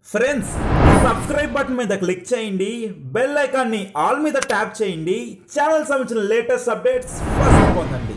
friends subscribe button మీద click చేయండి bell ఐకాన్ని ఆల్ మీద ట్యాప్ చేయండి ఛానల్ సంబంధించిన లేటెస్ట్ అప్డేట్స్ ఫస్ట్ పొందండి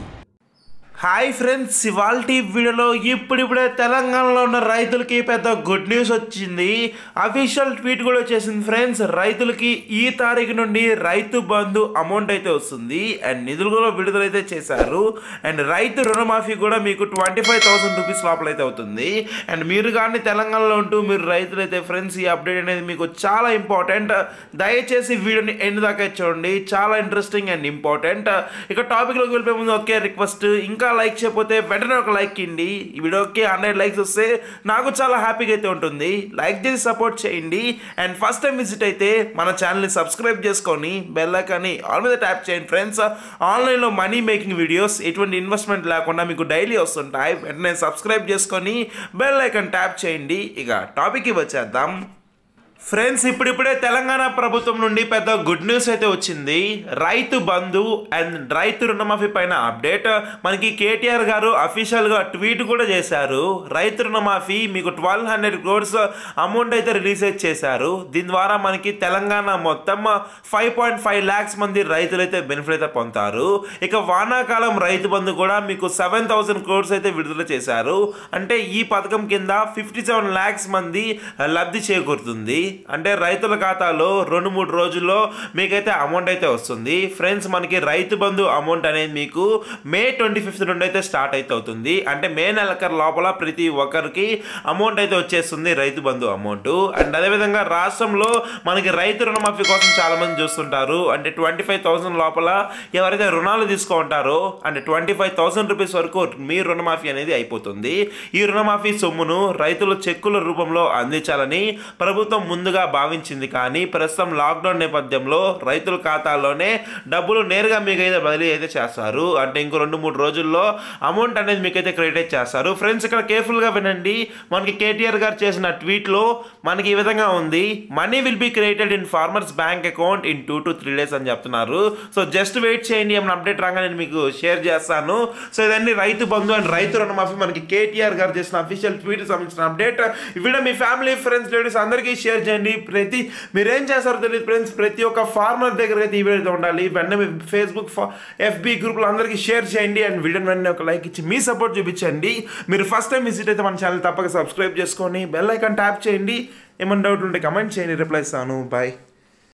హాయ్ ఫ్రెండ్స్ ఇవాళ వీడియోలో ఇప్పుడిప్పుడే తెలంగాణలో ఉన్న రైతులకి పెద్ద గుడ్ న్యూస్ వచ్చింది అఫీషియల్ ట్వీట్ కూడా వచ్చేసింది ఫ్రెండ్స్ రైతులకి ఈ తారీఖు నుండి రైతు బంధు అమౌంట్ అయితే వస్తుంది అండ్ నిధులు కూడా విడుదలైతే చేశారు అండ్ రైతు రుణమాఫీ కూడా మీకు ట్వంటీ ఫైవ్ థౌసండ్ రూపీస్ లోపల అయితే అవుతుంది అండ్ మీరు కానీ తెలంగాణలో ఉంటూ మీరు రైతులు అయితే ఫ్రెండ్స్ ఈ అప్డేట్ అనేది మీకు చాలా ఇంపార్టెంట్ దయచేసి వీడియోని ఎండ్ దాకా చూడండి చాలా ఇంట్రెస్టింగ్ అండ్ ఇంపార్టెంట్ ఇక టాపిక్లోకి వెళ్ళిపోయే ముందు ఒకే రిక్వెస్ట్ ఇంకా లైక్ చేయకపోతే వెంటనే ఒక లైక్ ఇవ్వండి ఈ వీడియోకి హండ్రెడ్ లైక్స్ వస్తే నాకు చాలా హ్యాపీగా అయితే ఉంటుంది లైక్ చేసి సపోర్ట్ చేయండి అండ్ ఫస్ట్ టైం విజిట్ అయితే మన ఛానల్ని సబ్స్క్రైబ్ చేసుకొని బెల్ ఐకాన్ని ఆల్ మీద ట్యాప్ చేయండి ఫ్రెండ్స్ ఆన్లైన్లో మనీ మేకింగ్ వీడియోస్ ఎటువంటి ఇన్వెస్ట్మెంట్ లేకుండా మీకు డైలీ వస్తుంటాయి వెంటనే సబ్స్క్రైబ్ చేసుకొని బెల్ ఐకాన్ ట్యాప్ చేయండి ఇక టాపిక్కి వచ్చేద్దాం ఫ్రెండ్స్ ఇప్పుడిప్పుడే తెలంగాణ ప్రభుత్వం నుండి పెద్ద గుడ్ న్యూస్ అయితే వచ్చింది రైతు బంధు అండ్ రైతు రుణమాఫీ పైన అప్డేట్ మనకి కేటీఆర్ గారు అఫీషియల్గా ట్వీట్ కూడా చేశారు రైతు రుణమాఫీ మీకు ట్వెల్వ్ హండ్రెడ్ క్రోర్స్ అమౌంట్ అయితే రిలీజ్ అయితే చేశారు దీని ద్వారా మనకి తెలంగాణ మొత్తం ఫైవ్ పాయింట్ ఫైవ్ ల్యాక్స్ మంది రైతులు అయితే బెనిఫిట్ అయితే పొందుతారు ఇక వానాకాలం రైతు బంధు కూడా మీకు సెవెన్ థౌసండ్ క్రోర్స్ అయితే విడుదల చేశారు అంటే ఈ పథకం కింద ఫిఫ్టీ సెవెన్ ల్యాక్స్ మంది లబ్ధి చేకూరుతుంది అంటే రైతుల ఖాతాలో రెండు మూడు రోజుల్లో మీకైతే అమౌంట్ అయితే వస్తుంది ఫ్రెండ్స్ మనకి రైతు బంధు అమౌంట్ అనేది మీకు మే ట్వంటీ ఫిఫ్త్ నుండి అయితే స్టార్ట్ అయితే అవుతుంది అంటే మే నెలకర్ లోపల ప్రతి ఒక్కరికి అమౌంట్ అయితే వచ్చేస్తుంది రైతు బంధు అమౌంట్ అండ్ అదేవిధంగా రాష్ట్రంలో మనకి రైతు రుణమాఫీ కోసం చాలా మంది చూస్తుంటారు అంటే ట్వంటీ ఫైవ్ థౌసండ్ లోపల ఎవరైతే రుణాలు తీసుకుంటారో అంటే ట్వంటీ ఫైవ్ థౌసండ్ రూపీస్ వరకు మీ రుణమాఫీ అనేది అయిపోతుంది ఈ రుణమాఫీ సొమ్మును రైతులు చెక్కుల రూపంలో అందించాలని ప్రభుత్వం ముందుగా భావించింది కానీ ప్రస్తుతం లాక్డౌన్ నేపథ్యంలో రైతుల ఖాతాల్లోనే డబ్బులు నేరుగా మీకైతే బదిలీ అయితే చేస్తారు అంటే ఇంకో రెండు మూడు రోజుల్లో అమౌంట్ అనేది మీకైతే క్రెడిట్ చేస్తారు ఫ్రెండ్స్ ఇక్కడ కేర్ఫుల్గా వినండి మనకి కేటీఆర్ గారు చేసిన ట్వీట్లో మనకి ఈ విధంగా ఉంది money will be created in farmers bank account in two to three days అని చెప్తున్నారు సో జస్ట్ వెయిట్ చేయండి ఏమైనా అప్డేట్ రాగా నేను మీకు షేర్ చేస్తాను సో ఇదన్నీ రైతు బంధు అండ్ రైతు రుణమాఫీ మనకి కేటీఆర్ గారు చేసిన అఫీషియల్ ట్వీట్ సంబంధించిన అప్డేట్ ఈ వీడియో మీ ఫ్యామిలీ ఫ్రెండ్స్ లేడీస్ అందరికీ షేర్ చేయండి ప్రతి మీరేం చేస్తారో తెలియదు ఫ్రెండ్స్ ప్రతి ఒక్క ఫార్మర్ దగ్గర అయితే ఈ వీడియో అయితే ఉండాలి వెంటనే మీ ఫేస్బుక్ ఎఫ్బి గ్రూప్లో అందరికీ షేర్ చేయండి అండ్ వీడియోని వెంటనే ఒక లైక్ ఇచ్చి మీ సపోర్ట్ చూపించండి మీరు ఫస్ట్ టైం విజిట్ అయితే మన ఛానల్ తప్పక సబ్స్క్రైబ్ చేసుకొని బెల్ ఐకాన్ ట్యాప్ చేయండి ఏమైనా డౌట్ ఉంటే కమెంట్ చేయండి రిప్లై ఇస్తాను బాయ్